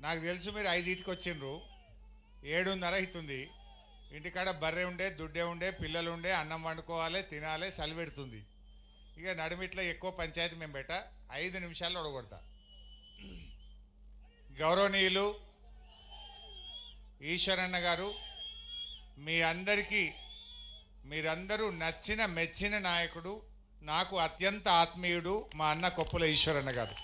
నాకు తెలుసు మీరు ఐదింటికి వచ్చిండ్రు ఏడున్నర అవుతుంది ఇంటికాడ బర్రె ఉండే దుడ్డే ఉండే పిల్లలు ఉండే అన్నం వండుకోవాలి తినాలి సలిపెడుతుంది ఇక నడుమిట్లో ఎక్కువ పంచాయతీ మేము పెట్ట ఐదు నిమిషాల్లో ఒడగొడతా గౌరవనీయులు ఈశ్వరన్న గారు మీ అందరికీ మీరందరూ నచ్చిన మెచ్చిన నాయకుడు నాకు అత్యంత ఆత్మీయుడు మా అన్న కొప్పుల ఈశ్వరన్న గారు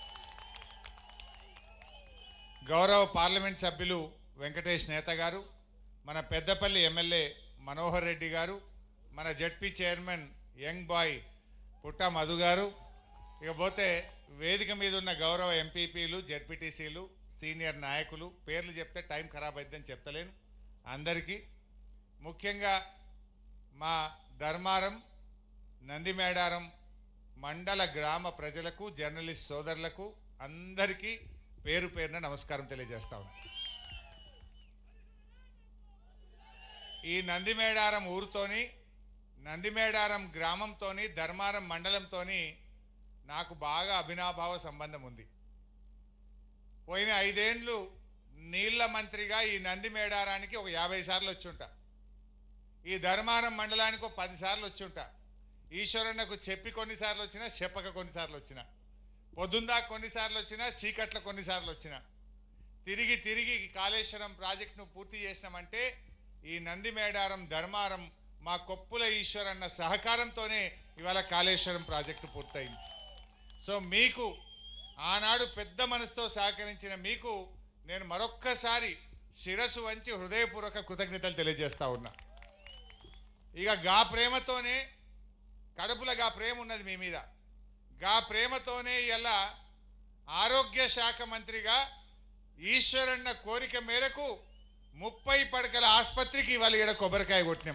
గౌరవ పార్లమెంట్ సభ్యులు వెంకటేష్ నేత గారు మన పెద్దపల్లి ఎమ్మెల్యే మనోహర్ రెడ్డి గారు మన జడ్పీ చైర్మన్ యంగ్ బాయ్ పుట్ట మధు గారు ఇకపోతే వేదిక మీద ఉన్న గౌరవ ఎంపీపీలు జడ్పీటీసీలు సీనియర్ నాయకులు పేర్లు చెప్తే టైం ఖరాబ్ అయిద్దని చెప్తలేను అందరికీ ముఖ్యంగా మా ధర్మారం నందిమేడారం మండల గ్రామ ప్రజలకు జర్నలిస్ట్ సోదరులకు అందరికీ పేరు పేరున నమస్కారం తెలియజేస్తా ఉన్నా ఈ నందిమేడారం ఊరుతోని నందిమేడారం గ్రామంతోని ధర్మారం మండలంతోని నాకు బాగా అభినాభావ సంబంధం ఉంది పోయిన ఐదేండ్లు నీళ్ల మంత్రిగా ఈ నందిమేడారానికి ఒక యాభై సార్లు వచ్చుంటా ఈ ధర్మారం మండలానికి ఒక పది సార్లు వచ్చుంటా ఈశ్వరన్నకు చెప్పి కొన్నిసార్లు వచ్చినా చెప్పక కొన్నిసార్లు వచ్చినా పొద్దుందా కొన్నిసార్లు వచ్చినా చీకట్ల కొన్నిసార్లు వచ్చినా తిరిగి తిరిగి ఈ కాళేశ్వరం ప్రాజెక్టును పూర్తి చేసినామంటే ఈ నందిమేడారం ధర్మారం మా కొప్పుల ఈశ్వరన్న సహకారంతోనే ఇవాళ కాళేశ్వరం ప్రాజెక్టు పూర్తయింది సో మీకు ఆనాడు పెద్ద మనసుతో సహకరించిన మీకు నేను మరొక్కసారి శిరసు వంచి హృదయపూర్వక కృతజ్ఞతలు తెలియజేస్తా ఉన్నా ఇక గా ప్రేమతోనే కడుపులో గా ప్రేమ ఉన్నది మీ మీద గా ప్రేమతోనే ఇలా ఆరోగ్య శాఖ మంత్రిగా ఈశ్వరన్న కోరిక మేరకు ముప్పై పడకల ఆసుపత్రికి ఇవాళ ఈడ కొబ్బరికాయ కొట్టినాం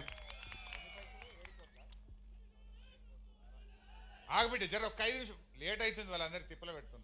ఆగబిడ్డ జర ఒక్క ఐదు నిమిషం లేట్ అవుతుంది వాళ్ళందరూ తిప్పలు పెడుతున్నాం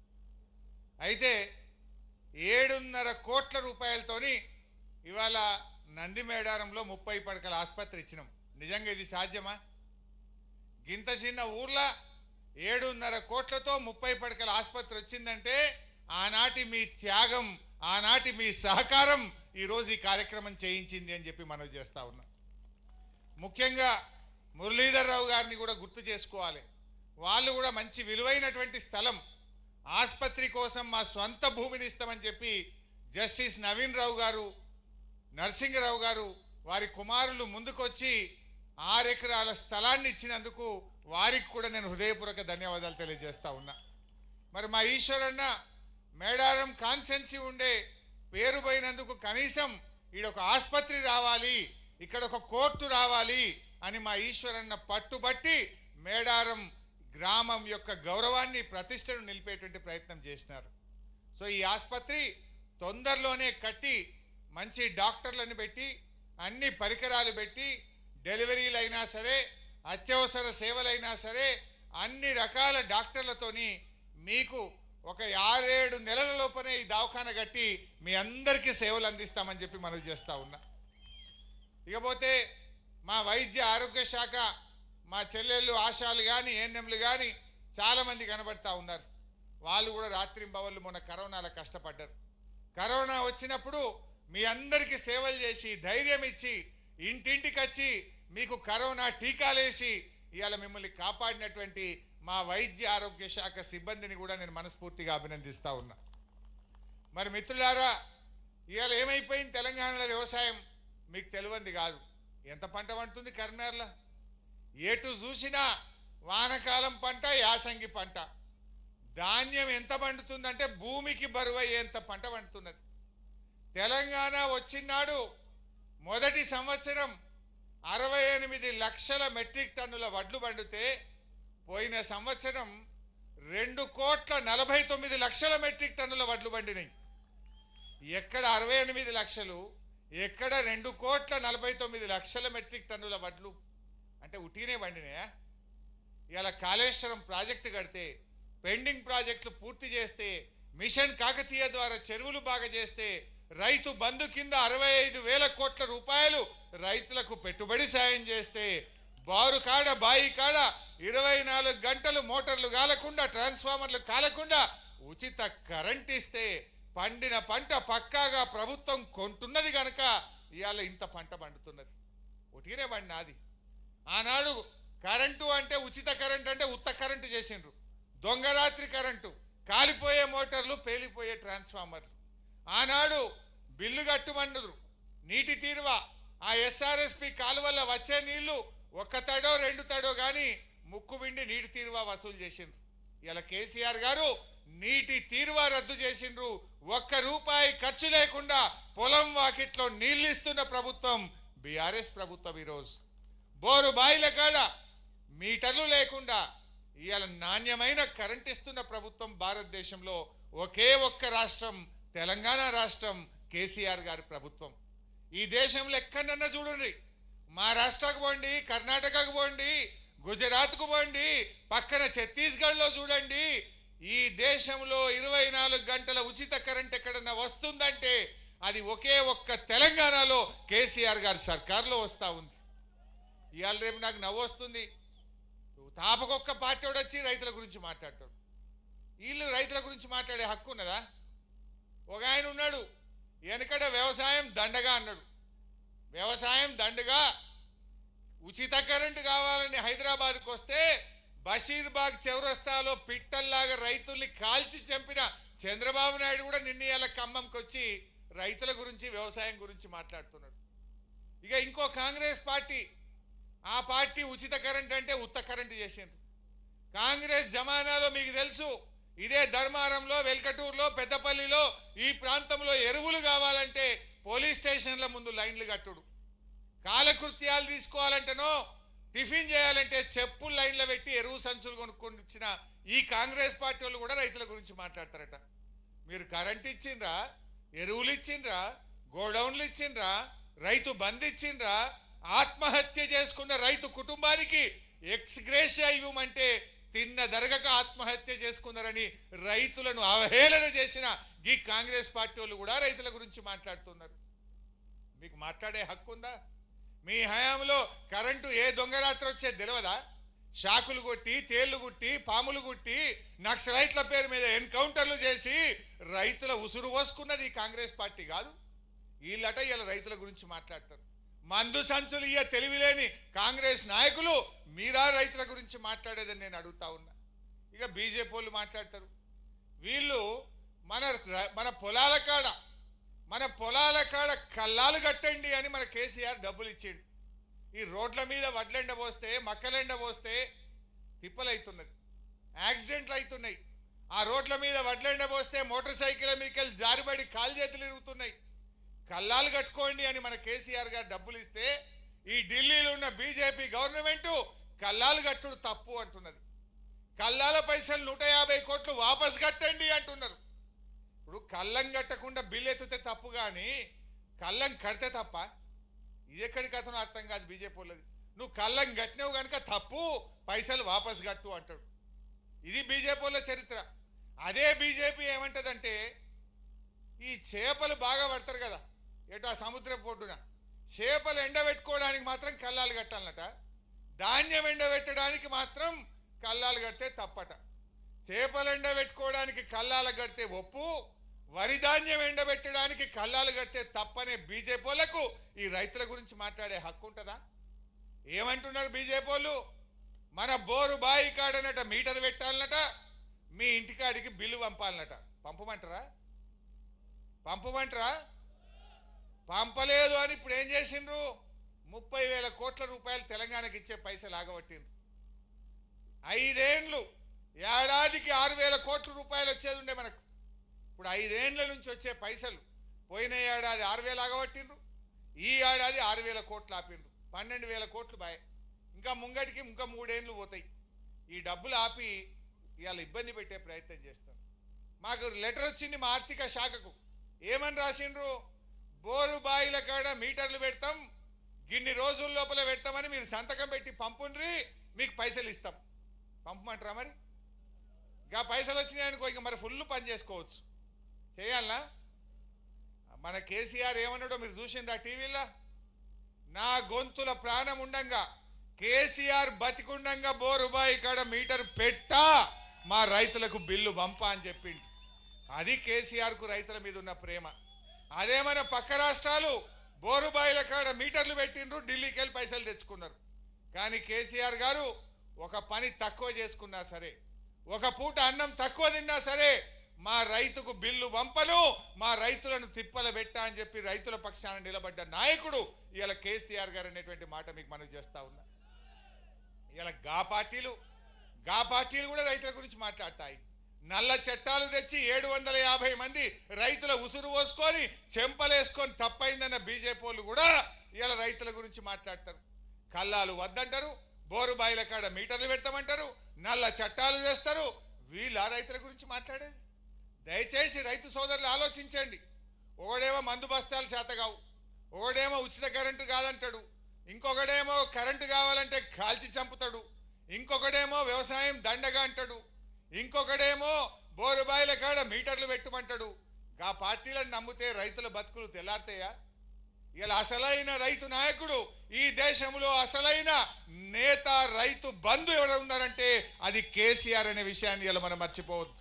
అయితే ఏడున్నర కోట్ల రూపాయలతోని ఇవాళ నందిమేడారంలో ముప్పై పడకల ఆసుపత్రి ఇచ్చినాం నిజంగా ఇది సాధ్యమా గింత చిన్న ఊర్లో ఏడున్నర కోట్లతో ముప్పై పడకల ఆసుపత్రి వచ్చిందంటే ఆనాటి మీ త్యాగం ఆనాటి మీ సహకారం ఈరోజు ఈ కార్యక్రమం చేయించింది అని చెప్పి మనం చేస్తా ఉన్నాం ముఖ్యంగా మురళీధర్ రావు గారిని కూడా గుర్తు చేసుకోవాలి వాళ్ళు కూడా మంచి విలువైనటువంటి స్థలం ఆసుపత్రి కోసం మా స్వంత భూమిని ఇస్తామని చెప్పి జస్టిస్ నవీన్ రావు గారు నరసింహరావు గారు వారి కుమారులు ముందుకొచ్చి ఆరెకరాల స్థలాన్ని ఇచ్చినందుకు వారికి కూడా నేను హృదయపూర్వక ధన్యవాదాలు తెలియజేస్తా ఉన్నా మరి మా ఈశ్వరన్న మేడారం కాన్సెన్సీ ఉండే పేరు పోయినందుకు కనీసం ఈడొక ఆసుపత్రి రావాలి ఇక్కడ ఒక కోర్టు రావాలి అని మా ఈశ్వరన్న పట్టుబట్టి మేడారం గ్రామం యొక్క గౌరవాన్ని ప్రతిష్టను నిలిపేటువంటి ప్రయత్నం చేసినారు సో ఈ ఆసుపత్రి తొందరలోనే కట్టి మంచి డాక్టర్లను పెట్టి అన్ని పరికరాలు పెట్టి డెలివరీలు అయినా సరే అత్యవసర సేవలైనా సరే అన్ని రకాల డాక్టర్లతోని మీకు ఒక ఆరేడు నెలల లోపనే ఈ దవాఖాన కట్టి మీ అందరికీ సేవలు అందిస్తామని చెప్పి మనవి చేస్తా ఉన్నా ఇకపోతే మా వైద్య ఆరోగ్య శాఖ మా చెల్లెళ్ళు ఆశాలు కానీ ఏఎన్ఎంలు కానీ చాలా మంది కనబడతా ఉన్నారు వాళ్ళు కూడా రాత్రింబవళ్ళు మొన్న కరోనాలో కష్టపడ్డారు కరోనా వచ్చినప్పుడు మీ అందరికీ సేవలు చేసి ధైర్యం ఇచ్చి ఇంటింటికి వచ్చి మీకు కరోనా టీకాలేసి ఇవాళ మిమ్మల్ని కాపాడినటువంటి మా వైద్య ఆరోగ్య శాఖ సిబ్బందిని కూడా నేను మనస్ఫూర్తిగా అభినందిస్తా ఉన్నా మరి మిత్రులారా ఇవాళ ఏమైపోయింది తెలంగాణలో వ్యవసాయం మీకు తెలియంది కాదు ఎంత పంట పండుతుంది కరీంనగర్లో ఎటు చూసినా వానకాలం పంట యాసంగి పంట ధాన్యం ఎంత పండుతుందంటే భూమికి బరువయ్యేంత పంట పండుతున్నది తెలంగాణ వచ్చినాడు మొదటి సంవత్సరం అరవై ఎనిమిది లక్షల మెట్రిక్ టన్నుల వడ్లు పండితే పోయిన సంవత్సరం రెండు కోట్ల నలభై తొమ్మిది లక్షల మెట్రిక్ టన్నుల వడ్లు పండినాయి ఎక్కడ అరవై ఎనిమిది లక్షలు ఎక్కడ రెండు కోట్ల నలభై తొమ్మిది లక్షల మెట్రిక్ టన్నుల వడ్లు అంటే ఉట్టినే పండినాయా ఇలా కాళేశ్వరం ప్రాజెక్టు కడితే పెండింగ్ ప్రాజెక్టులు పూర్తి చేస్తే మిషన్ కాకతీయ ద్వారా చెరువులు బాగా చేస్తే రైతు బంధు కింద అరవై ఐదు వేల కోట్ల రూపాయలు రైతులకు పెట్టుబడి సాయం చేస్తే బారు కాడ బాయి కాడ ఇరవై నాలుగు గంటలు మోటార్లు కాలకుండా ట్రాన్స్ఫార్మర్లు కాలకుండా ఉచిత కరెంట్ ఇస్తే పండిన పంట పక్కాగా ప్రభుత్వం కొంటున్నది కనుక ఇవాళ ఇంత పంట పండుతున్నది ఒటిగినే పండినాది ఆనాడు కరెంటు అంటే ఉచిత కరెంట్ అంటే ఉత్త కరెంటు చేసిండ్రు దొంగరాత్రి కరెంటు కాలిపోయే మోటార్లు పేలిపోయే ట్రాన్స్ఫార్మర్లు ఆనాడు బిల్లు కట్టుమన్నరు నీటి తీరువా ఆ ఎస్ఆర్ఎస్పి కాలువల్ల వచ్చే నీళ్లు ఒక్క తడో రెండు తడో గాని ముక్కు బిండి నీటి తీరువా వసూలు చేసిండ్రు ఇలా కేసీఆర్ గారు నీటి తీరువా రద్దు చేసిండ్రు ఒక్క రూపాయి ఖర్చు లేకుండా పొలం వాకిట్లో నీళ్లు ఇస్తున్న ప్రభుత్వం బీఆర్ఎస్ ప్రభుత్వం ఈరోజు బోరు బాయిల కాడ మీటర్లు లేకుండా ఇవాళ నాణ్యమైన కరెంట్ ఇస్తున్న ప్రభుత్వం భారతదేశంలో ఒకే ఒక్క రాష్ట్రం తెలంగాణ రాష్ట్రం కేసీఆర్ గారి ప్రభుత్వం ఈ దేశంలో ఎక్కడన్నా చూడండి మహారాష్ట్రకు పోండి కర్ణాటకకు పోండి గుజరాత్కు పోండి పక్కన ఛత్తీస్గఢ్లో చూడండి ఈ దేశంలో ఇరవై నాలుగు గంటల ఉచిత కరెంట్ ఎక్కడన్నా వస్తుందంటే అది ఒకే ఒక్క తెలంగాణలో కేసీఆర్ గారి సర్కార్లో వస్తా ఉంది ఇవాళ రేపు నాకు నవ్వు వస్తుంది తాపకొక్క పార్టీ వాడు వచ్చి రైతుల గురించి మాట్లాడతాడు వీళ్ళు రైతుల గురించి మాట్లాడే హక్కు ఉన్నదా ఒక ఆయన ఉన్నాడు వెనకడ వ్యవసాయం దండగా అన్నాడు వ్యవసాయం దండగా ఉచిత కరెంటు కావాలని హైదరాబాద్కు వస్తే బషీర్బాగ్ చౌరస్తాలో పిట్టల్లాగా రైతుల్ని కాల్చి చంపిన చంద్రబాబు నాయుడు కూడా నిన్న ఇవాళ ఖమ్మంకి వచ్చి రైతుల గురించి వ్యవసాయం గురించి మాట్లాడుతున్నాడు ఇక ఇంకో కాంగ్రెస్ పార్టీ ఆ పార్టీ ఉచిత కరెంట్ అంటే ఉత్త కరెంట్ చేసింది కాంగ్రెస్ జమానాలో మీకు తెలుసు ఇదే ధర్మారంలో వెల్కటూరులో పెద్దపల్లిలో ఈ ప్రాంతంలో ఎరువులు కావాలంటే పోలీస్ స్టేషన్ల ముందు లైన్లు కట్టుడు కాలకృత్యాలు తీసుకోవాలంటేనో టిఫిన్ చేయాలంటే చెప్పులు లైన్లో పెట్టి ఎరువు సంచులు కొనుక్కొని ఇచ్చిన ఈ కాంగ్రెస్ పార్టీ వాళ్ళు కూడా రైతుల గురించి మాట్లాడతారట మీరు కరెంట్ ఇచ్చిండ్రా ఎరువులు ఇచ్చిండ్రా గోడౌన్లు ఇచ్చిండ్రా రైతు బంద్ ఇచ్చిండ్రా ఆత్మహత్య చేసుకున్న రైతు కుటుంబానికి ఎక్స్గ్రేషియా ఇవ్వమంటే తిన్న దరగక ఆత్మహత్య చేసుకున్నారని రైతులను అవహేళన చేసిన ఈ కాంగ్రెస్ పార్టీ వాళ్ళు కూడా రైతుల గురించి మాట్లాడుతున్నారు మీకు మాట్లాడే హక్కు ఉందా మీ హయాంలో కరెంటు ఏ దొంగ రాత్రి వచ్చేది తెలియదా షాకులు కొట్టి తేళ్లు కుట్టి పాములు కుట్టి నక్సలైట్ల పేరు మీద ఎన్కౌంటర్లు చేసి రైతుల ఉసురు పోసుకున్నది ఈ కాంగ్రెస్ పార్టీ కాదు వీళ్ళట ఇలా రైతుల గురించి మాట్లాడతారు మందు సంచులు ఇయ్య తెలివిలేని కాంగ్రెస్ నాయకులు మీరా రైతుల గురించి మాట్లాడేదని నేను అడుగుతా ఉన్నా ఇక బీజేపీ వాళ్ళు మాట్లాడతారు వీళ్ళు మన ర- మన పొలాల కాడ మన పొలాల కాడ కల్లాలు కట్టండి అని మన కేసీఆర్ డబ్బులు ఇచ్చిండు ఈ రోడ్ల మీద వడ్లెండ పోస్తే మక్కలెండ పోస్తే తిప్పలైతున్నది యాక్సిడెంట్లు అవుతున్నాయి ఆ రోడ్ల మీద వడ్లెండ పోస్తే మోటార్ సైకిల్ మీకెళ్ళి జారిబడి కాలు చేతులు ఇరుగుతున్నాయి కల్లాలు కట్టుకోండి అని మన కేసీఆర్ గారు డబ్బులు ఇస్తే ఈ ఢిల్లీలో ఉన్న బీజేపీ గవర్నమెంట్ కల్లాలు కట్టుడు తప్పు అంటున్నది కల్లాల పైసలు నూట యాభై కోట్లు వాపస్ కట్టండి అంటున్నారు ఇప్పుడు కళ్ళం కట్టకుండా బిల్లు ఎత్తితే తప్పు కానీ కళ్ళం కడితే తప్ప ఇది ఎక్కడికి అతను అర్థం కాదు బీజేపీ వాళ్ళది నువ్వు కళ్ళం కట్టినావు కనుక తప్పు పైసలు వాపస్ కట్టు అంటాడు ఇది బీజేపీ వాళ్ళ చరిత్ర అదే బీజేపీ ఏమంటదంటే ఈ చేపలు బాగా పడతారు కదా ఎటు ఆ సముద్ర పొడ్డున చేపలు ఎండబెట్టుకోవడానికి మాత్రం కల్లాలు కట్టాలన్నట ధాన్యం ఎండబెట్టడానికి మాత్రం కల్లాలు కడితే తప్పట చేపలు ఎండబెట్టుకోవడానికి కల్లాలు కడితే ఒప్పు వరి ధాన్యం ఎండబెట్టడానికి కల్లాలు కడితే తప్పనే బీజేపీ వాళ్ళకు ఈ రైతుల గురించి మాట్లాడే హక్కు ఉంటుందా ఏమంటున్నారు బీజేపీ వాళ్ళు మన బోరు బాయి కాడనట మీటర్ పెట్టాలనట మీ ఇంటికాడికి బిల్లు పంపాలనట పంపమంటారా పంపమంటారా పంపలేదు అని ఇప్పుడు ఏం చేసిండ్రు ముప్పై వేల కోట్ల రూపాయలు తెలంగాణకి ఇచ్చే పైసలు ఆగబట్టిండ్రు ఐదేండ్లు ఏడాదికి ఆరు వేల కోట్ల రూపాయలు వచ్చేది ఉండే మనకు ఇప్పుడు ఐదేండ్ల నుంచి వచ్చే పైసలు పోయిన ఏడాది ఆరు వేలు ఆగబట్టిండ్రు ఈ ఏడాది ఆరు వేల కోట్లు ఆపిండ్రు పన్నెండు వేల కోట్లు బాయ్ ఇంకా ముంగటికి ఇంకా మూడేండ్లు పోతాయి ఈ డబ్బులు ఆపి ఇవాళ ఇబ్బంది పెట్టే ప్రయత్నం చేస్తారు మాకు లెటర్ వచ్చింది మా ఆర్థిక శాఖకు ఏమని రాసిండ్రు బోరు బాయిల కాడ మీటర్లు పెడతాం గిన్ని రోజుల లోపల పెడతామని మీరు సంతకం పెట్టి పంపుండ్రి మీకు పైసలు ఇస్తాం పంపమంటారా మరి ఇంకా పైసలు వచ్చినాయనుకో ఇక మరి ఫుల్ పని చేసుకోవచ్చు చేయాలనా మన కేసీఆర్ ఏమన్నాడో మీరు చూసిండ్రా టీవీలో నా గొంతుల ప్రాణం ఉండంగా కేసీఆర్ బతికుండంగా బోరుబాయి కాడ మీటర్ పెట్టా మా రైతులకు బిల్లు పంపా అని చెప్పిండు అది కేసీఆర్ కు రైతుల మీద ఉన్న ప్రేమ అదే మన పక్క రాష్ట్రాలు బోరుబాయిల కాడ మీటర్లు పెట్టిండ్రు ఢిల్లీకి వెళ్ళి పైసలు తెచ్చుకున్నారు కానీ కేసీఆర్ గారు ఒక పని తక్కువ చేసుకున్నా సరే ఒక పూట అన్నం తక్కువ తిన్నా సరే మా రైతుకు బిల్లు వంపను మా రైతులను తిప్పల పెట్టా అని చెప్పి రైతుల పక్షాన నిలబడ్డ నాయకుడు ఇలా కేసీఆర్ గారు అనేటువంటి మాట మీకు మనం చేస్తా ఉన్నా ఇలా గా పార్టీలు గా పార్టీలు కూడా రైతుల గురించి మాట్లాడతాయి నల్ల చట్టాలు తెచ్చి ఏడు వందల యాభై మంది రైతుల ఉసురు పోసుకొని చెంపలేసుకొని తప్పైందన్న బీజేపీ వాళ్ళు కూడా ఇలా రైతుల గురించి మాట్లాడతారు కల్లాలు వద్దంటారు బోరు బాయిల కాడ మీటర్లు పెట్టమంటారు నల్ల చట్టాలు చేస్తారు వీళ్ళ రైతుల గురించి మాట్లాడేది దయచేసి రైతు సోదరులు ఆలోచించండి ఒకడేమో మందు బస్తాలు చేతగావు ఒకడేమో ఉచిత కరెంటు కాదంటాడు ఇంకొకడేమో కరెంటు కావాలంటే కాల్చి చంపుతాడు ఇంకొకడేమో వ్యవసాయం దండగా అంటాడు ఇంకొకడేమో బోరుబాయిల కాడ మీటర్లు పెట్టమంటాడు ఆ పార్టీలను నమ్మితే రైతుల బతుకులు తెల్లారుతాయా ఇలా అసలైన రైతు నాయకుడు ఈ దేశంలో అసలైన నేత రైతు బంధు ఎవరు ఉన్నారంటే అది కేసీఆర్ అనే విషయాన్ని ఇలా మనం మర్చిపోవద్దు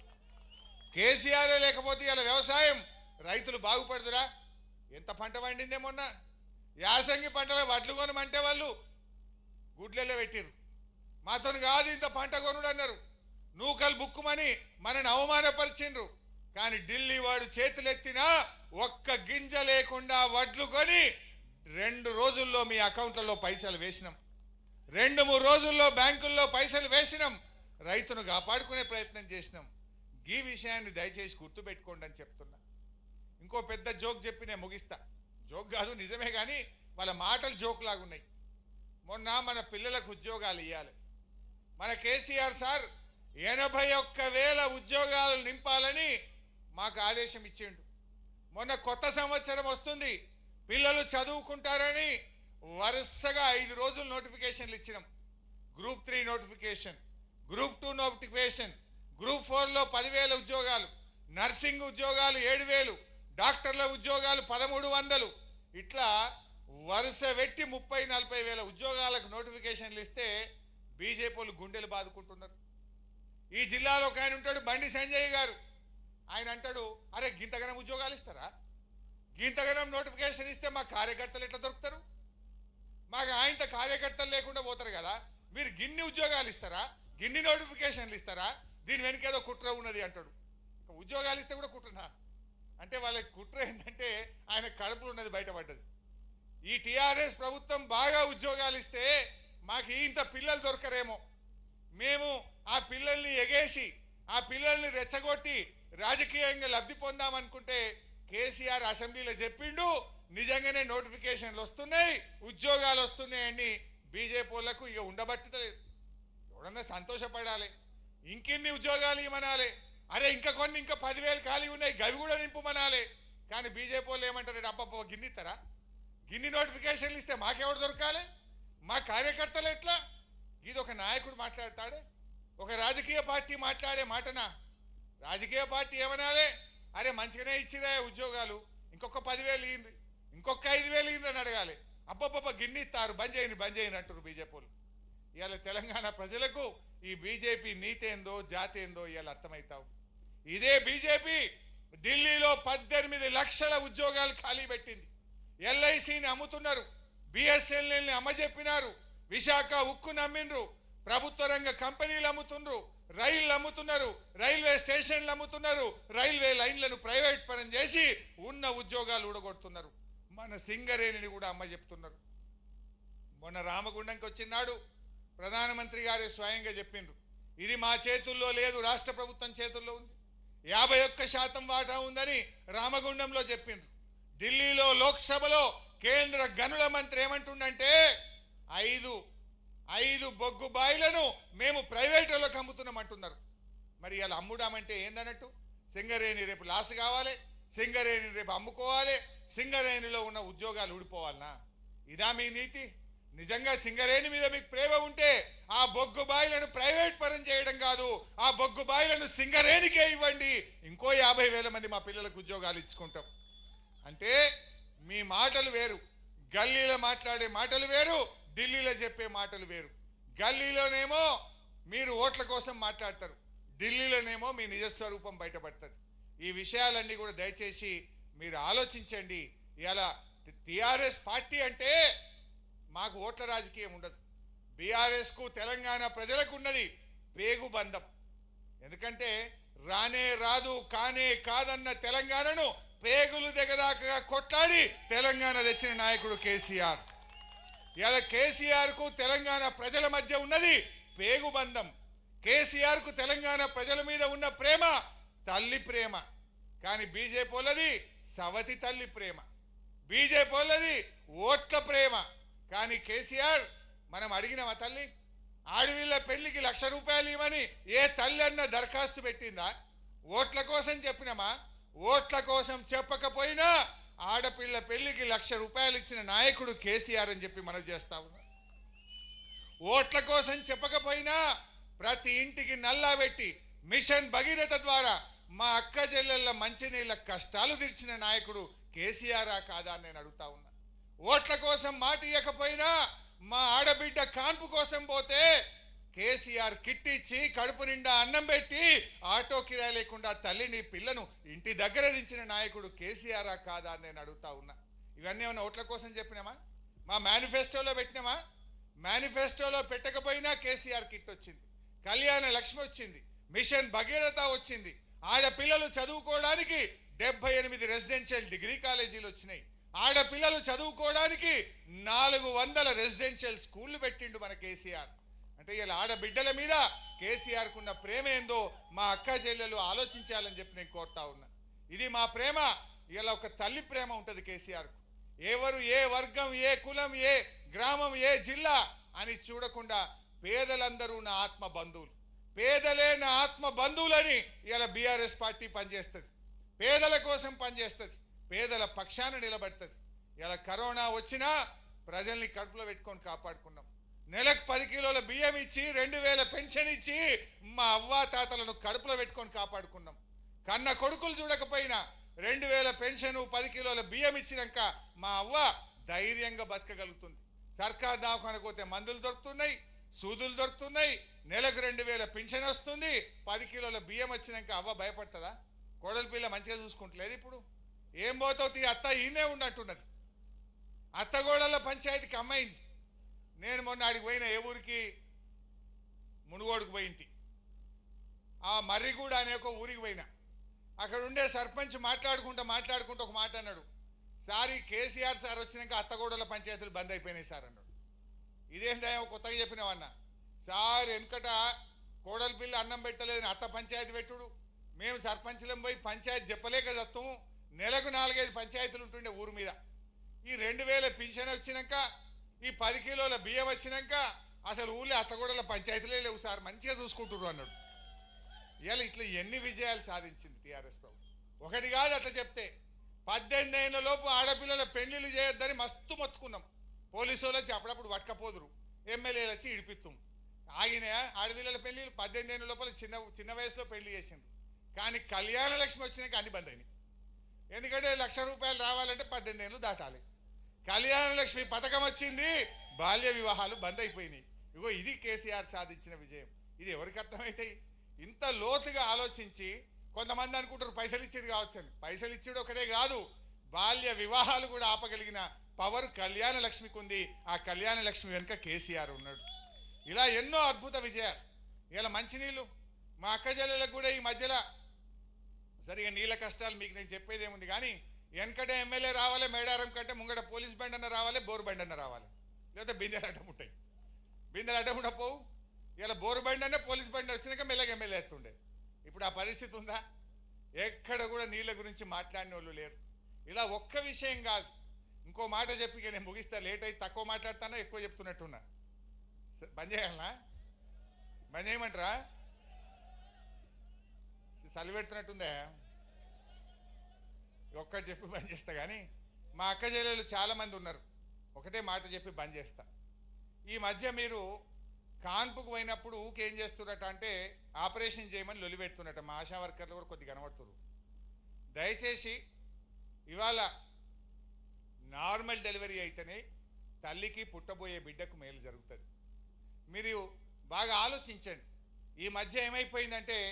కేసీఆర్ లేకపోతే ఇలా వ్యవసాయం రైతులు బాగుపడుతురా ఎంత పంట పండిందే మొన్న యాసంగి పంటలో వడ్లు కొనమంటే వాళ్ళు గుడ్లెల్లో పెట్టిరు మాతో కాదు ఇంత పంట కొనుడు అన్నారు నూకలు బుక్కుమని మనని అవమానపరిచిండ్రు కానీ ఢిల్లీ వాడు చేతులెత్తినా ఒక్క గింజ లేకుండా వడ్లు కొని రెండు రోజుల్లో మీ అకౌంట్లలో పైసలు వేసినాం రెండు మూడు రోజుల్లో బ్యాంకుల్లో పైసలు వేసినాం రైతును కాపాడుకునే ప్రయత్నం చేసినాం ఈ విషయాన్ని దయచేసి గుర్తుపెట్టుకోండి అని చెప్తున్నా ఇంకో పెద్ద జోక్ చెప్పి నేను ముగిస్తా జోక్ కాదు నిజమే కానీ వాళ్ళ మాటలు జోక్ లాగున్నాయి మొన్న మన పిల్లలకు ఉద్యోగాలు ఇవ్వాలి మన కేసీఆర్ సార్ ఎనభై ఒక్క వేల ఉద్యోగాలు నింపాలని మాకు ఆదేశం ఇచ్చిండు మొన్న కొత్త సంవత్సరం వస్తుంది పిల్లలు చదువుకుంటారని వరుసగా ఐదు రోజులు నోటిఫికేషన్లు ఇచ్చినాం group three notification group two notification group ఫోర్లో పదివేల ఉద్యోగాలు నర్సింగ్ ఉద్యోగాలు ఏడు వేలు డాక్టర్ల ఉద్యోగాలు పదమూడు వందలు ఇట్లా వరుస పెట్టి ముప్పై నలభై వేల ఉద్యోగాలకు నోటిఫికేషన్లు ఇస్తే బీజేపీ వాళ్ళు గుండెలు బాదుకుంటున్నారు ఈ జిల్లాలో ఒక ఆయన ఉంటాడు బండి సంజయ్ గారు ఆయన అంటాడు అరే గింతగనం ఉద్యోగాలు ఇస్తారా గింతగనం నోటిఫికేషన్ ఇస్తే మా కార్యకర్తలు ఎట్లా దొరుకుతారు మాకు ఆయనతో కార్యకర్తలు లేకుండా పోతారు కదా మీరు గిన్ని ఉద్యోగాలు ఇస్తారా గిన్ని నోటిఫికేషన్లు ఇస్తారా దీని వెనుక ఏదో కుట్ర ఉన్నది అంటాడు ఇక ఉద్యోగాలు ఇస్తే కూడా కుట్రనా అంటే వాళ్ళకి కుట్ర ఏంటంటే ఆయన కడుపులో ఉన్నది బయటపడ్డది ఈ టిఆర్ఎస్ ప్రభుత్వం బాగా ఉద్యోగాలు ఇస్తే మాకు ఇంత పిల్లలు దొరకరేమో మేము ఆ పిల్లల్ని ఎగేసి ఆ పిల్లల్ని రెచ్చగొట్టి రాజకీయంగా లబ్ధి పొందామనుకుంటే కేసీఆర్ అసెంబ్లీలో చెప్పిండు నిజంగానే నోటిఫికేషన్లు వస్తున్నాయి ఉద్యోగాలు వస్తున్నాయని బీజేపీ వాళ్ళకు ఇక ఉండబట్టలేదు ఎవడన్నా సంతోషపడాలి ఇంకెన్ని ఉద్యోగాలు ఇవ్వనాలి అరే ఇంకా కొన్ని ఇంకా పదివేలు ఖాళీ ఉన్నాయి గవి కూడా నింపుమనాలి కానీ బీజేపీ వాళ్ళు ఏమంటారు అబ్బబ్బ గిన్నిస్తారా గిన్ని నోటిఫికేషన్లు ఇస్తే మాకెవడు దొరకాలి మా కార్యకర్తలు ఎట్లా ఇది ఒక నాయకుడు మాట్లాడతాడే ఒక రాజకీయ పార్టీ మాట్లాడే మాటనా రాజకీయ పార్టీ ఏమనాలి అరే మంచిగానే ఇచ్చిరా ఉద్యోగాలు ఇంకొక పదివేలు ఇయ్యండి ఇంకొక ఐదు వేలు ఇయ్యండి అని అడగాలి అబ్బబ్బబ్బ గిన్ని ఇస్తారు బంద్ చేయండి బంద్ చేయండి అంటారు బీజేపీ వాళ్ళు ఇవాళ తెలంగాణ ప్రజలకు ఈ బీజేపీ నీతి ఏందో జాతి ఏందో ఇవాళ అర్థమవుతావు ఇదే బీజేపీ ఢిల్లీలో పద్దెనిమిది లక్షల ఉద్యోగాలు ఖాళీ పెట్టింది ఎల్ఐసిని అమ్ముతున్నారు బిఎస్ఎన్ఎల్ని అమ్మజెప్పినారు విశాఖ ఉక్కు నమ్మిండ్రు ప్రభుత్వ రంగ కంపెనీలు అమ్ముతుండ్రు రైళ్లు అమ్ముతున్నారు రైల్వే స్టేషన్లు అమ్ముతున్నారు రైల్వే లైన్లను ప్రైవేట్ పరం చేసి ఉన్న ఉద్యోగాలు ఊడగొడుతున్నారు మన సింగరేణిని కూడా అమ్మ చెప్తున్నారు మొన్న రామగుండంకి వచ్చినాడు ప్రధానమంత్రి గారే స్వయంగా చెప్పిండ్రు ఇది మా చేతుల్లో లేదు రాష్ట్ర ప్రభుత్వం చేతుల్లో ఉంది యాభై ఒక్క శాతం వాటా ఉందని రామగుండంలో చెప్పిండ్రు ఢిల్లీలో లోక్సభలో కేంద్ర గనుల మంత్రి ఏమంటుండంటే ఐదు ఐదు బొగ్గు బాయిలను మేము ప్రైవేటులకు అమ్ముతున్నామంటున్నారు మరి ఇలా అమ్ముదామంటే ఏందన్నట్టు సింగరేణి రేపు లాస్ కావాలి సింగరేణి రేపు అమ్ముకోవాలి సింగరేణిలో ఉన్న ఉద్యోగాలు ఊడిపోవాలనా ఇదా మీ నీతి నిజంగా సింగరేణి మీద మీకు ప్రేమ ఉంటే ఆ బొగ్గు బాయిలను ప్రైవేట్ పరం చేయడం కాదు ఆ బొగ్గు బాయిలను సింగరేణికే ఇవ్వండి ఇంకో యాభై వేల మంది మా పిల్లలకు ఉద్యోగాలు ఇచ్చుకుంటాం అంటే మీ మాటలు వేరు గల్లీలో మాట్లాడే మాటలు వేరు ఢిల్లీలో చెప్పే మాటలు వేరు గల్లీలోనేమో మీరు ఓట్ల కోసం మాట్లాడతారు ఢిల్లీలోనేమో మీ నిజస్వరూపం బయటపడుతుంది ఈ విషయాలన్నీ కూడా దయచేసి మీరు ఆలోచించండి ఇలా టిఆర్ఎస్ పార్టీ అంటే మాకు ఓట్ల రాజకీయం ఉండదు బీఆర్ఎస్ కు తెలంగాణ ప్రజలకు ఉన్నది పేగు బంధం ఎందుకంటే రానే రాదు కానే కాదన్న తెలంగాణను పేగులు దిగదాకా కొట్లాడి తెలంగాణ తెచ్చిన నాయకుడు కేసీఆర్ ఇలా కేసీఆర్ కు తెలంగాణ ప్రజల మధ్య ఉన్నది పేగు బంధం కేసీఆర్ కు తెలంగాణ ప్రజల మీద ఉన్న ప్రేమ తల్లి ప్రేమ కానీ బీజేపీ వాళ్ళది సవతి తల్లి ప్రేమ బీజేపీ వాళ్ళది ఓట్ల ప్రేమ కానీ కేసీఆర్ మనం అడిగినామా తల్లి ఆడవిళ్ళ పెళ్లికి లక్ష రూపాయలు ఇవ్వని ఏ తల్లి అన్న దరఖాస్తు పెట్టిందా ఓట్ల కోసం చెప్పినామా ఓట్ల కోసం చెప్పకపోయినా ఆడపిల్ల పెళ్లికి లక్ష రూపాయలు ఇచ్చిన నాయకుడు కేసీఆర్ అని చెప్పి మనం చేస్తా ఉన్నాం ఓట్ల కోసం చెప్పకపోయినా ప్రతి ఇంటికి నల్లా పెట్టి మిషన్ భగీరథ ద్వారా మా అక్క చెల్లెళ్ళ మంచినీళ్ళ కష్టాలు తీర్చిన నాయకుడు కేసీఆర్ కాదా అని నేను అడుగుతా ఉన్నా ఓట్ల కోసం మాట ఇవ్వకపోయినా మా ఆడబిడ్డ కాన్పు కోసం పోతే కేసీఆర్ కిట్ ఇచ్చి కడుపు నిండా అన్నం పెట్టి ఆటో కిరాయి లేకుండా తల్లిని పిల్లను ఇంటి దగ్గర దించిన నాయకుడు కేసీఆర్ కాదా అని నేను అడుగుతా ఉన్నా ఇవన్నీ ఏమైనా ఓట్ల కోసం చెప్పినామా మా మేనిఫెస్టోలో పెట్టినామా మేనిఫెస్టోలో పెట్టకపోయినా కేసీఆర్ కిట్ వచ్చింది కళ్యాణ లక్ష్మి వచ్చింది మిషన్ భగీరథ వచ్చింది ఆడపిల్లలు చదువుకోవడానికి డెబ్బై ఎనిమిది రెసిడెన్షియల్ డిగ్రీ కాలేజీలు వచ్చినాయి ఆడపిల్లలు చదువుకోవడానికి నాలుగు వందల రెసిడెన్షియల్ స్కూళ్లు పెట్టిండు మన కేసీఆర్ అంటే ఇలా ఆడబిడ్డల మీద కేసీఆర్ కున్న ప్రేమ ఏందో మా అక్క చెల్లెలు ఆలోచించాలని చెప్పి నేను కోరుతా ఉన్నా ఇది మా ప్రేమ ఇలా ఒక తల్లి ప్రేమ ఉంటది కేసీఆర్ ఎవరు ఏ వర్గం ఏ కులం ఏ గ్రామం ఏ జిల్లా అని చూడకుండా పేదలందరూ నా ఆత్మ బంధువులు పేదలే నా ఆత్మ బంధువులని ఇలా బీఆర్ఎస్ పార్టీ పనిచేస్తుంది పేదల కోసం పనిచేస్తుంది పేదల పక్షాన నిలబడుతుంది ఇలా కరోనా వచ్చినా ప్రజల్ని కడుపులో పెట్టుకొని కాపాడుకున్నాం నెలకు పది కిలోల బియ్యం ఇచ్చి రెండు వేల పెన్షన్ ఇచ్చి మా అవ్వ తాతలను కడుపులో పెట్టుకొని కాపాడుకున్నాం కన్న కొడుకులు చూడకపోయినా రెండు వేల పెన్షన్ పది కిలోల బియ్యం ఇచ్చినాక మా అవ్వ ధైర్యంగా బతకగలుగుతుంది సర్కార్ దవాఖానకు పోతే మందులు దొరుకుతున్నాయి సూదులు దొరుకుతున్నాయి నెలకు రెండు వేల పింఛన్ వస్తుంది పది కిలోల బియ్యం వచ్చినాక అవ్వ భయపడుతుందా కోడలి పిల్ల మంచిగా చూసుకుంటలేదు ఇప్పుడు ఏం పోతావు తీ అత్త ఈయనే ఉన్నట్టున్నది అత్తగోడల పంచాయతీకి అమ్మైంది నేను మొన్న ఆడికి పోయిన ఏ ఊరికి మునుగోడుకు పోయింటి ఆ మర్రిగూడ అనే ఒక ఊరికి పోయినా అక్కడ ఉండే సర్పంచ్ మాట్లాడుకుంటూ మాట్లాడుకుంటూ ఒక మాట అన్నాడు సార్ ఈ కేసీఆర్ సార్ వచ్చినాక అత్తగోడల పంచాయతీలు బంద్ అయిపోయినాయి సార్ అన్నాడు ఇదేంటో కొత్తగా చెప్పినావన్నా సార్ వెనుకట కోడలి పిల్ల అన్నం పెట్టలేదని అత్త పంచాయతీ పెట్టుడు మేము సర్పంచ్లం పోయి పంచాయతీ చెప్పలేక చస్తాము నెలకు నాలుగైదు పంచాయతీలు ఉంటుండే ఊరు మీద ఈ రెండు వేల పింఛన్ వచ్చినాక ఈ పది కిలోల బియ్యం వచ్చినాక అసలు ఊళ్ళో అత్తగూడల పంచాయతీలే లేవు సార్ మంచిగా చూసుకుంటున్నారు అన్నాడు ఇవాళ ఇట్లా ఎన్ని విజయాలు సాధించింది టీఆర్ఎస్ ప్రభుత్వం ఒకటి కాదు అట్లా చెప్తే పద్దెనిమిది ఏళ్ళ లోపు ఆడపిల్లల పెళ్లిళ్ళు చేయొద్దని మస్తు మొత్తుకున్నాం పోలీసు వాళ్ళు వచ్చి అప్పుడప్పుడు పట్టుకపోదురు ఎమ్మెల్యేలు వచ్చి ఇడిపిస్తాం ఆగిన ఆడపిల్లల పెళ్లిళ్ళు పద్దెనిమిది ఏళ్ళ లోపల చిన్న చిన్న వయసులో పెళ్లి చేసిండ్రు కానీ కళ్యాణ లక్ష్మి వచ్చినాక అన్ని బంద్ అయినాయి ఎందుకంటే లక్ష రూపాయలు రావాలంటే పద్దెనిమిది ఏళ్ళు దాటాలి కళ్యాణ లక్ష్మి పథకం వచ్చింది బాల్య వివాహాలు బంద్ అయిపోయినాయి ఇగో ఇది కేసీఆర్ సాధించిన విజయం ఇది ఎవరికి అర్థమైతాయి ఇంత లోతుగా ఆలోచించి కొంతమంది అనుకుంటారు పైసలు ఇచ్చేది కావచ్చని పైసలు ఇచ్చేది ఒకటే కాదు బాల్య వివాహాలు కూడా ఆపగలిగిన పవర్ కళ్యాణ లక్ష్మికి ఉంది ఆ కళ్యాణ లక్ష్మి వెనుక కేసీఆర్ ఉన్నాడు ఇలా ఎన్నో అద్భుత విజయాలు ఇలా మంచినీళ్ళు మా అక్క చెల్లెలకు కూడా ఈ మధ్యలో సరిగా నీళ్ళ కష్టాలు మీకు నేను చెప్పేది ఏముంది కానీ వెనకట ఎమ్మెల్యే రావాలి మేడారం కంటే ముంగట పోలీస్ బండి అన్న రావాలి బోరు బండి అన్న రావాలి లేదా బిందెలు అడ్డం ఉంటాయి బిందెలు అడ్డం ఉండ పోవు ఇలా బోరు బండి అన్న పోలీస్ బండి వచ్చినాక మెల్లగా ఎమ్మెల్యే వేస్తుండే ఇప్పుడు ఆ పరిస్థితి ఉందా ఎక్కడ కూడా నీళ్ళ గురించి మాట్లాడిన వాళ్ళు లేరు ఇలా ఒక్క విషయం కాదు ఇంకో మాట చెప్పి ఇక నేను ముగిస్తా లేట్ అయితే తక్కువ మాట్లాడతానా ఎక్కువ చెప్తున్నట్టున్నా స- బంద్ చేయాలనా బంద్ చేయమంటారా చలి పెడుతున్నట్టుందే ఒక్కటి చెప్పి బంద్ చేస్తా కానీ మా అక్క చెల్లెలు చాలా మంది ఉన్నారు ఒకటే మాట చెప్పి బంద్ చేస్తా ఈ మధ్య మీరు కాన్పుకు పోయినప్పుడు ఊకేం చేస్తున్నట్ట అంటే ఆపరేషన్ చేయమని లొలి పెడుతున్నట్ట మా ఆశా వర్కర్లు కూడా కొద్దిగా కనబడుతున్నారు దయచేసి ఇవాళ నార్మల్ డెలివరీ అయితేనే తల్లికి పుట్టబోయే బిడ్డకు మేలు జరుగుతుంది మీరు బాగా ఆలోచించండి ఈ మధ్య ఏమైపోయిందంటే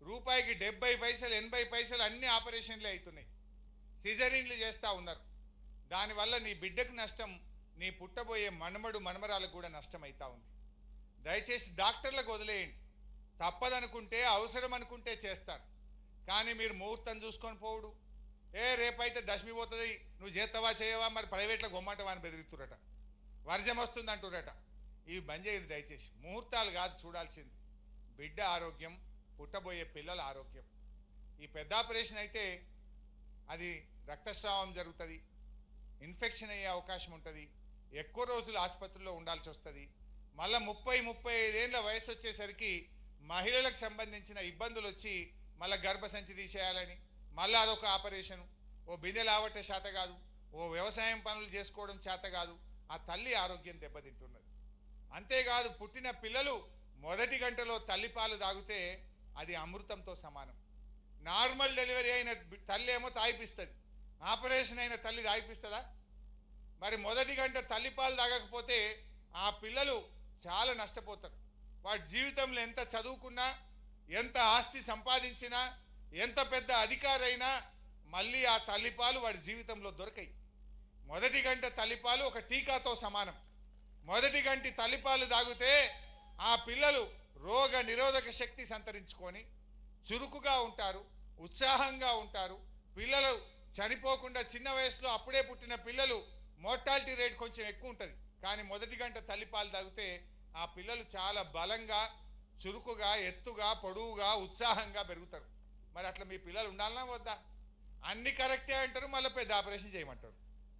రూపాయికి డెబ్బై పైసలు ఎనభై పైసలు అన్ని ఆపరేషన్లే అవుతున్నాయి సిజరీన్లు చేస్తూ ఉన్నారు దానివల్ల నీ బిడ్డకు నష్టం నీ పుట్టబోయే మనమడు మనమరాలకు కూడా నష్టం అవుతా ఉంది దయచేసి డాక్టర్లకు వదిలేయండి తప్పదనుకుంటే అవసరం అనుకుంటే చేస్తారు కానీ మీరు ముహూర్తం చూసుకొని పోవుడు ఏ రేపైతే దశమి పోతుంది నువ్వు చేస్తావా చేయవా మరి ప్రైవేట్లో గొమ్మంటవా అని బెదిరిస్తురట వర్జం వస్తుంది అంటురట ఇవి బంద్ చేయరు దయచేసి ముహూర్తాలు కాదు చూడాల్సింది బిడ్డ ఆరోగ్యం పుట్టబోయే పిల్లల ఆరోగ్యం ఈ పెద్ద ఆపరేషన్ అయితే అది రక్తస్రావం జరుగుతుంది ఇన్ఫెక్షన్ అయ్యే అవకాశం ఉంటుంది ఎక్కువ రోజులు ఆసుపత్రిలో ఉండాల్సి వస్తుంది మళ్ళా ముప్పై ముప్పై ఐదేళ్ల వయసు వచ్చేసరికి మహిళలకు సంబంధించిన ఇబ్బందులు వచ్చి మళ్ళా గర్భసంచి తీసేయాలని మళ్ళీ అదొక ఆపరేషన్ ఓ బిందె లావట్టే చేత కాదు ఓ వ్యవసాయం పనులు చేసుకోవడం చేత కాదు ఆ తల్లి ఆరోగ్యం దెబ్బతింటున్నది అంతేకాదు పుట్టిన పిల్లలు మొదటి గంటలో తల్లిపాలు తాగితే అది అమృతంతో సమానం నార్మల్ డెలివరీ అయిన బి- తల్లి ఏమో తాగిపిస్తుంది ఆపరేషన్ అయిన తల్లి తాగిపిస్తుందా మరి మొదటి గంట తల్లిపాలు తాగకపోతే ఆ పిల్లలు చాలా నష్టపోతారు వాడి జీవితంలో ఎంత చదువుకున్నా ఎంత ఆస్తి సంపాదించినా ఎంత పెద్ద అధికారైనా మళ్ళీ ఆ తల్లిపాలు వాడి జీవితంలో దొరకాయి మొదటి గంట తల్లిపాలు ఒక టీకాతో సమానం మొదటి గంటి తల్లిపాలు తాగితే ఆ పిల్లలు రోగ నిరోధక శక్తి సంతరించుకొని చురుకుగా ఉంటారు ఉత్సాహంగా ఉంటారు పిల్లలు చనిపోకుండా చిన్న వయసులో అప్పుడే పుట్టిన పిల్లలు మోర్టాలిటీ రేట్ కొంచెం ఎక్కువ ఉంటుంది కానీ మొదటి గంట తల్లిపాలు తాగితే ఆ పిల్లలు చాలా బలంగా చురుకుగా ఎత్తుగా పొడవుగా ఉత్సాహంగా పెరుగుతారు మరి అట్లా మీ పిల్లలు ఉండాలన్నా వద్దా అన్ని కరెక్టే అంటారు మళ్ళీ పెద్ద ఆపరేషన్ చేయమంటారు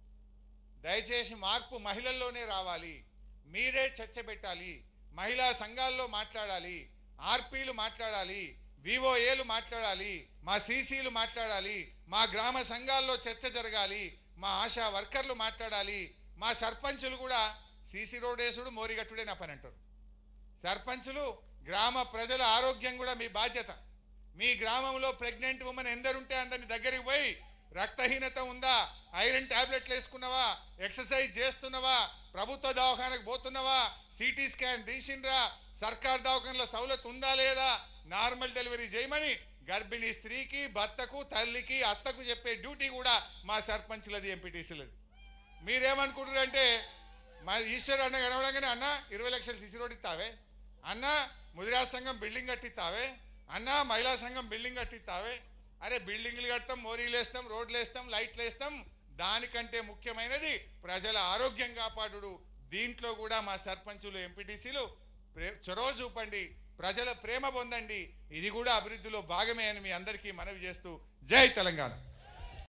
దయచేసి మార్పు మహిళల్లోనే రావాలి మీరే చర్చ పెట్టాలి మహిళా సంఘాల్లో మాట్లాడాలి ఆర్పీలు మాట్లాడాలి వివోఏలు మాట్లాడాలి మా సీసీలు మాట్లాడాలి మా గ్రామ సంఘాల్లో చర్చ జరగాలి మా ఆశా వర్కర్లు మాట్లాడాలి మా సర్పంచులు కూడా సీసీ రోడేసుడు మోరిగట్టుడే నా పని అంటారు సర్పంచులు గ్రామ ప్రజల ఆరోగ్యం కూడా మీ బాధ్యత మీ గ్రామంలో ప్రెగ్నెంట్ ఉమెన్ ఎందరుంటే అందరిని దగ్గరికి పోయి రక్తహీనత ఉందా ఐరన్ టాబ్లెట్లు వేసుకున్నావా ఎక్సర్సైజ్ చేస్తున్నావా ప్రభుత్వ దవాఖానకు పోతున్నావా సిటీ స్కాన్ తీసిండ్రా సర్కార్ దవాఖానలో సౌలత్ ఉందా లేదా నార్మల్ డెలివరీ చేయమని గర్భిణీ స్త్రీకి భర్తకు తల్లికి అత్తకు చెప్పే డ్యూటీ కూడా మా సర్పంచ్లది ఎంపీటీసీలది మీరేమనుకుంటారంటే మా ఈశ్వర్ అన్న కనవడంగానే అన్న ఇరవై లక్షలు సిసి రోడ్ ఇస్తావే అన్న ముదిరాజ్ సంఘం బిల్డింగ్ కట్టిస్తావే అన్న మహిళా సంఘం బిల్డింగ్ కట్టిస్తావే అరే బిల్డింగ్లు కడతాం మోరీలు వేస్తాం రోడ్లు వేస్తాం లైట్లు వేస్తాం దానికంటే ముఖ్యమైనది ప్రజల ఆరోగ్యం కాపాడుడు దీంట్లో కూడా మా సర్పంచులు ఎంపీటీసీలు చొరవ చూపండి ప్రజల ప్రేమ పొందండి ఇది కూడా అభివృద్ధిలో భాగమే అని మీ అందరికీ మనవి చేస్తూ జై తెలంగాణ